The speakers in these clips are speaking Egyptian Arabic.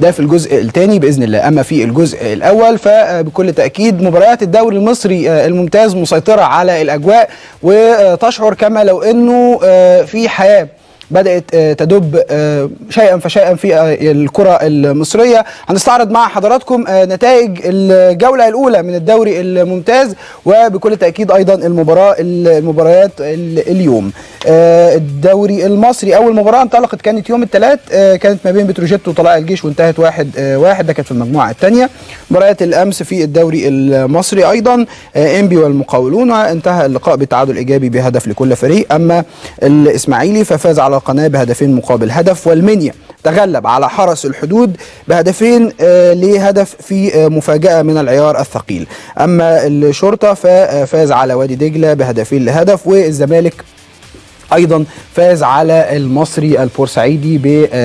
ده في الجزء الثاني باذن الله اما في الجزء الاول فبكل تاكيد مباريات الدوري المصري الممتاز مسيطره على الاجواء وتشعر كما لو انه في حياه بدات تدب شيئا فشيئا في الكره المصريه هنستعرض مع حضراتكم نتائج الجوله الاولى من الدوري الممتاز وبكل تاكيد ايضا المباراه المباريات اليوم الدوري المصري اول مباراه انطلقت كانت يوم الثلاث كانت ما بين بتروجيت وطلائع الجيش وانتهت واحد واحد ده كانت في المجموعه الثانيه مباريات الامس في الدوري المصري ايضا انبي والمقاولون انتهى اللقاء بتعادل ايجابي بهدف لكل فريق اما الاسماعيلي ففاز على القناه بهدفين مقابل هدف والمنيا تغلب على حرس الحدود بهدفين آه لهدف في آه مفاجاه من العيار الثقيل اما الشرطه ففاز على وادي دجله بهدفين لهدف والزمالك ايضا فاز على المصري البورسعيدي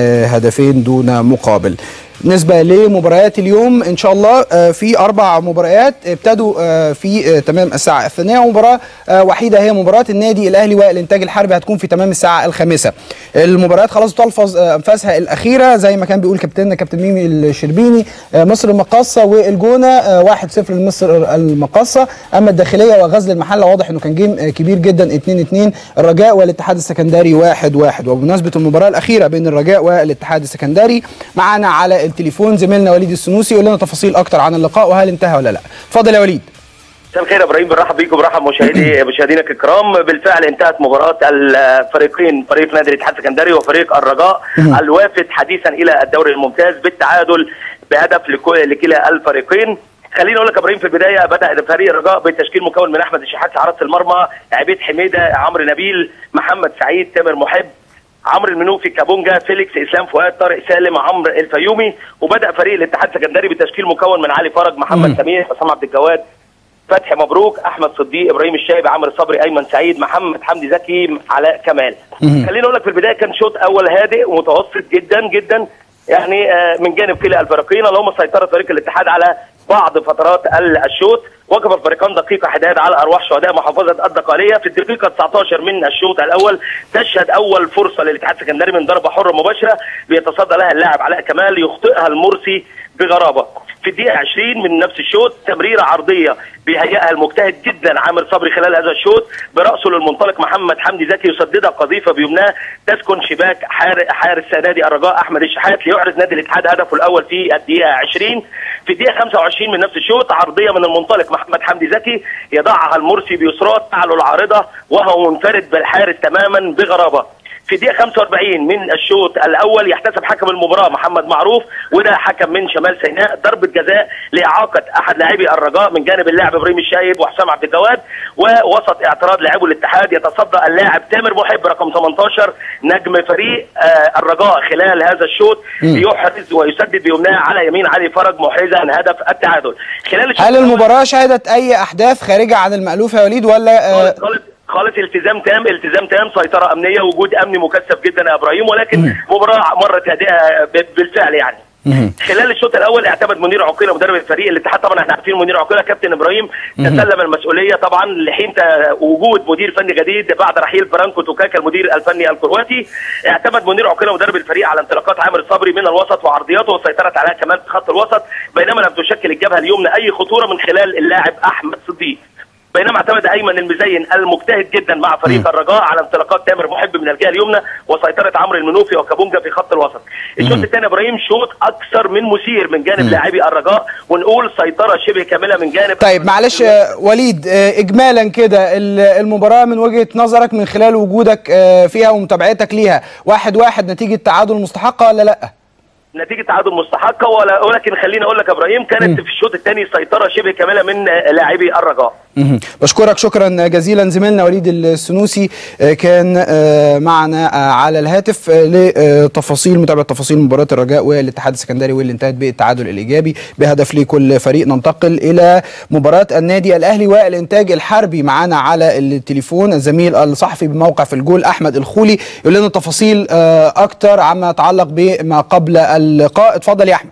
بهدفين دون مقابل بالنسبه لمباريات اليوم ان شاء الله في اربع مباريات ابتدوا في تمام الساعه الثانيه ومباراه وحيده هي مباراه النادي الاهلي والانتاج الحربي هتكون في تمام الساعه الخامسه المباريات خلاص بتلفظ انفاسها الاخيره زي ما كان بيقول كابتننا كابتن ميمي الشربيني مصر المقاصه والجونه 1-0 لمصر المقاصه اما الداخليه وغزل المحله واضح انه كان جيم كبير جدا 2-2 الرجاء والاتحاد السكندري 1-1 وبمناسبه المباراه الاخيره بين الرجاء والاتحاد السكندري معانا على التليفون زميلنا وليد السنوسي يقول لنا تفاصيل اكتر عن اللقاء وهل انتهى ولا لا اتفضل يا وليد مساء الخير يا ابراهيم برحب بيكم برحب مشاهدي مشاهدينا الكرام بالفعل انتهت مباراه الفريقين فريق نادي الاتحاد السكندري وفريق الرجاء الوافد حديثا الى الدوري الممتاز بالتعادل بهدف لكلا الفريقين خليني اقول لك يا ابراهيم في البدايه بدا فريق الرجاء بتشكيل مكون من احمد الشحات في حراسه المرمى عبيد حميده عمرو نبيل محمد سعيد تامر محب عمرو المنوفي كابونجا فيليكس اسلام فؤاد طارق سالم عمرو الفيومي وبدا فريق الاتحاد السكندري بتشكيل مكون من علي فرج محمد سمير حسام عبد الجواد فتحي مبروك احمد صديق ابراهيم الشايب عمرو صبري ايمن سعيد محمد حمدي زكي علاء كمال خليني اقول لك في البدايه كان شوط اول هادئ ومتوسط جدا جدا يعني من جانب كلا الفريقين اللهم سيطره فريق الاتحاد على بعض فترات الشوط وقف الفريقان دقيقة حداد على أرواح شهداء محافظة الدقالية في الدقيقة 19 من الشوط الأول تشهد أول فرصة للاتحاد السكندري من ضربة حرة مباشرة بيتصدى لها اللاعب علاء كمال يخطئها المرسي بغرابة في الدقيقة 20 من نفس الشوط تمريرة عرضية بيهيئها المجتهد جدا عامر صبري خلال هذا الشوط برأسه للمنطلق محمد حمدي زكي يسددها قذيفة بيمناه تسكن شباك حارس نادي الرجاء أحمد الشحات ليحرز نادي الاتحاد هدفه الأول في الدقيقة 20 في الدقيقة 25 من نفس الشوط عرضية من المنطلق محمد حمدي زكي يضعها المرسي بيسرات تعلو العارضة وهو منفرد بالحارس تماما بغرابة في دقيقة 45 من الشوط الأول يحتسب حكم المباراة محمد معروف وده حكم من شمال سيناء ضربة جزاء لإعاقة أحد لاعبي الرجاء من جانب اللاعب إبراهيم الشايب وحسام عبد الجواد ووسط اعتراض لاعبو الاتحاد يتصدى اللاعب تامر محب رقم 18 نجم فريق آه الرجاء خلال هذا الشوط يحرز ويسدد بيمناه على يمين علي فرج محرزا هدف التعادل خلال هل المباراة شهدت أي أحداث خارجة عن المألوف يا وليد ولا آه خالص التزام تام التزام تام سيطره امنيه وجود امني مكثف جدا يا ابراهيم ولكن مباراه مرت هادئه بالفعل يعني خلال الشوط الاول اعتمد منير عقيله مدرب الفريق الاتحاد طبعا احنا عارفين منير عقيله كابتن ابراهيم تسلم المسؤوليه طبعا لحين وجود مدير فني جديد بعد رحيل فرانكو توكاكا المدير الفني الكرواتي اعتمد منير عقيله مدرب الفريق على انطلاقات عامر صبري من الوسط وعرضياته وسيطرت عليها كمان في خط الوسط بينما لم تشكل الجبهه اليمنى اي خطوره من خلال اللاعب احمد صديق بينما اعتمد ايمن المزين المجتهد جدا مع فريق م. الرجاء على انطلاقات تامر محب من الجهه اليمنى وسيطره عمرو المنوفي وكابونجا في خط الوسط. الشوط الثاني ابراهيم شوط اكثر من مثير من جانب لاعبي الرجاء ونقول سيطره شبه كامله من جانب طيب معلش وليد اجمالا كده المباراه من وجهه نظرك من خلال وجودك فيها ومتابعتك ليها واحد واحد نتيجه تعادل مستحقه ولا لا؟ نتيجه تعادل مستحقه ولا ولكن خليني اقول لك يا ابراهيم كانت في الشوط الثاني سيطره شبه كامله من لاعبي الرجاء. بشكرك شكرا جزيلا زميلنا وليد السنوسي كان معنا على الهاتف لتفاصيل متابعه تفاصيل مباراه الرجاء والاتحاد السكندري واللي انتهت بالتعادل الايجابي بهدف لكل فريق ننتقل الى مباراه النادي الاهلي والانتاج الحربي معنا على التليفون الزميل الصحفي بموقع في الجول احمد الخولي يقول لنا تفاصيل اكتر عما يتعلق بما قبل اللقاء اتفضل يا احمد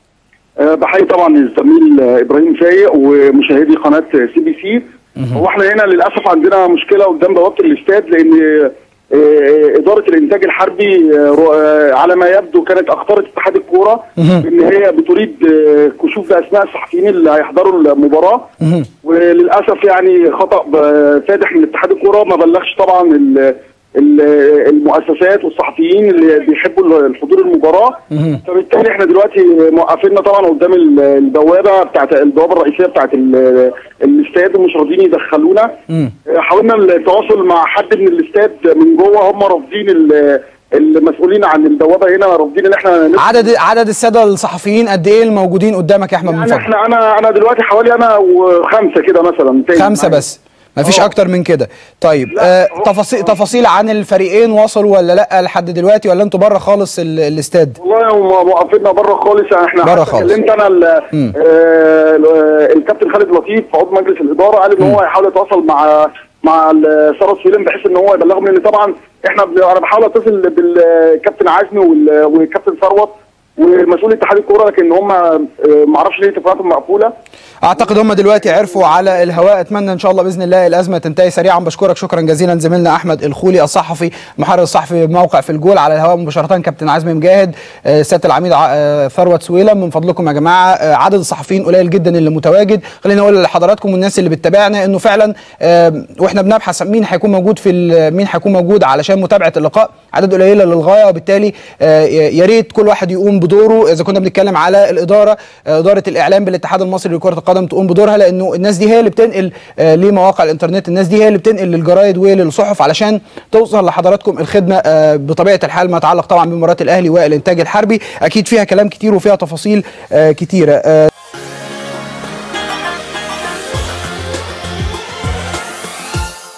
بحيي طبعا الزميل ابراهيم فايق ومشاهدي قناه سي بي سي هو احنا هنا للاسف عندنا مشكله قدام بوابه الاستاد لان آه، اداره الانتاج الحربي آه، رو- آه، على ما يبدو كانت اختارت اتحاد الكوره ان هي بتريد آه، كشوف باسماء الصحفيين اللي هيحضروا المباراه وللاسف يعني خطا ب- فادح من اتحاد الكوره ما بلغش طبعا ال- ال- المؤسسات والصحفيين اللي بيحبوا الحضور المباراه فبالتالي احنا دلوقتي موقفيننا طبعا قدام ال- البوابه بتاعت البوابه الرئيسيه بتاعت ال- الاستاد ومش راضيين يدخلونا حاولنا التواصل مع حد من الاستاد من جوه هم رافضين ال- المسؤولين عن البوابه هنا رافضين ان احنا ندخل. عدد عدد الساده الصحفيين قد ايه الموجودين قدامك يا احمد من يعني فضلك احنا انا انا دلوقتي حوالي انا وخمسه كده مثلا تاني خمسه معايا. بس مفيش آه. اكتر من كده طيب لا، آه هو- تفاصيل تفاصيل عن الفريقين وصلوا ولا لا لحد دلوقتي ولا انتوا بره خالص ال- الاستاد والله هم موقفيننا بره خالص يعني احنا بره حتى خالص. كلمت انا ال- مم. آه، ال- الكابتن خالد لطيف عضو مجلس الاداره قال ان هو هيحاول يتواصل مع مع ال- ثروت سويلم بحيث ان هو يبلغهم لان طبعا احنا ب- انا بحاول اتصل بالكابتن عزمي وال- والكابتن ثروت ومسؤول اتحاد الكوره لكن هم آه، معرفش ليه تليفوناتهم مقفوله اعتقد هم دلوقتي عرفوا على الهواء اتمنى ان شاء الله باذن الله الازمه تنتهي سريعا بشكرك شكرا جزيلا زميلنا احمد الخولي الصحفي محرر الصحفي بموقع في الجول على الهواء مباشره كابتن عزمي مجاهد آه، سياده العميد ع- آه، ثروت سويلم من فضلكم يا جماعه آه، عدد الصحفيين قليل جدا اللي متواجد خلينا اقول لحضراتكم والناس اللي بتتابعنا انه فعلا آه، واحنا بنبحث مين هيكون موجود في ال- مين هيكون موجود علشان متابعه اللقاء عدد قليله للغايه وبالتالي آه، يا ريت كل واحد يقوم بدوره اذا كنا بنتكلم على الاداره آه، اداره الاعلام بالاتحاد المصري لكره القدم تقوم بدورها لانه الناس دي هي اللي بتنقل آه، لمواقع الانترنت الناس دي هي اللي بتنقل للجرايد وللصحف علشان توصل لحضراتكم الخدمه آه، بطبيعه الحال ما يتعلق طبعا بمباراه الاهلي والانتاج الحربي اكيد فيها كلام كتير وفيها تفاصيل آه، كتيره آه،